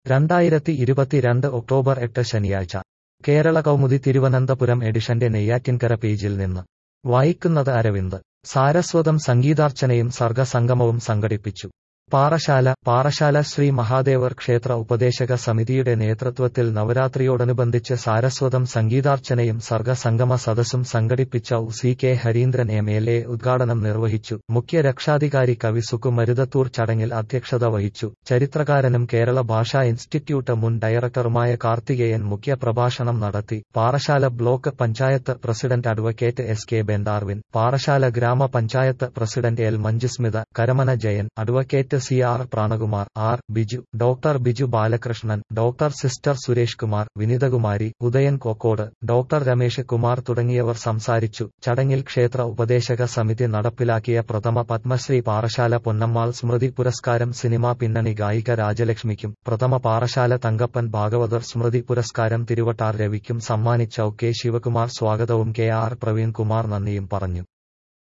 രണ്ടായിരത്തി ഇരുപത്തിരണ്ട് ഒക്ടോബർ എട്ട് ശനിയാഴ്ച കേരള കൗമുദി തിരുവനന്തപുരം എഡിഷന്റെ നെയ്യാറ്റിൻകര പേജിൽ നിന്ന് വായിക്കുന്നത് അരവിന്ദ് സാരസ്വതം സംഗീതാർച്ചനയും സർഗസംഗമവും സംഘടിപ്പിച്ചു പാറശാല പാറശാല ശ്രീ മഹാദേവർ ക്ഷേത്ര ഉപദേശക സമിതിയുടെ നേതൃത്വത്തിൽ നവരാത്രിയോടനുബന്ധിച്ച് സാരസ്വതം സംഗീതാർച്ചനയും സർഗസംഗമ സദസ്സും സംഘടിപ്പിച്ച ഉ C K Harindran M L A ഉദ്ഘാടനം നിർവഹിച്ചു മുഖ്യ രക്ഷാധികാരി കവി സുക്കു മരുതത്തൂർ ചടങ്ങിൽ അധ്യക്ഷത വഹിച്ചു ചരിത്രകാരനും കേരള ഭാഷാ ഇൻസ്റ്റിറ്റ്യൂട്ട് മുൻ ഡയറക്ടറുമായ കാർത്തികേയൻ മുഖ്യ പ്രഭാഷണം നടത്തി Parassala block panchayat president advocate S K Bentharvin Parassala ഗ്രാമപഞ്ചായത്ത് president L Manjusmitha Karamana Jayan advocate C R Pranakumar R Biju doctor Biju Balakrishnan doctor sister Suresh Kumar Vinithakumari Udayan Kokkode doctor Ramesh Kumar തുടങ്ങിയവർ സംസാരിച്ചു ചടങ്ങിൽ ക്ഷേത്ര ഉപദേശക സമിതി നടപ്പിലാക്കിയ പ്രഥമ പത്മശ്രീ പാറശാല പൊന്നമ്മാൾ സ്മൃതി പുരസ്കാരം സിനിമാ പിന്നണി ഗായിക രാജലക്ഷ്മിക്കും പ്രഥമ പാറശാല തങ്കപ്പൻ ഭാഗവതർ സ്മൃതി പുരസ്കാരം തിരുവട്ടാർ രവിക്കും സമ്മാനിച്ച ഒ കെ ശിവകുമാർ സ്വാഗതവും കെ ആർ പ്രവീൺകുമാർ നന്ദിയും പറഞ്ഞു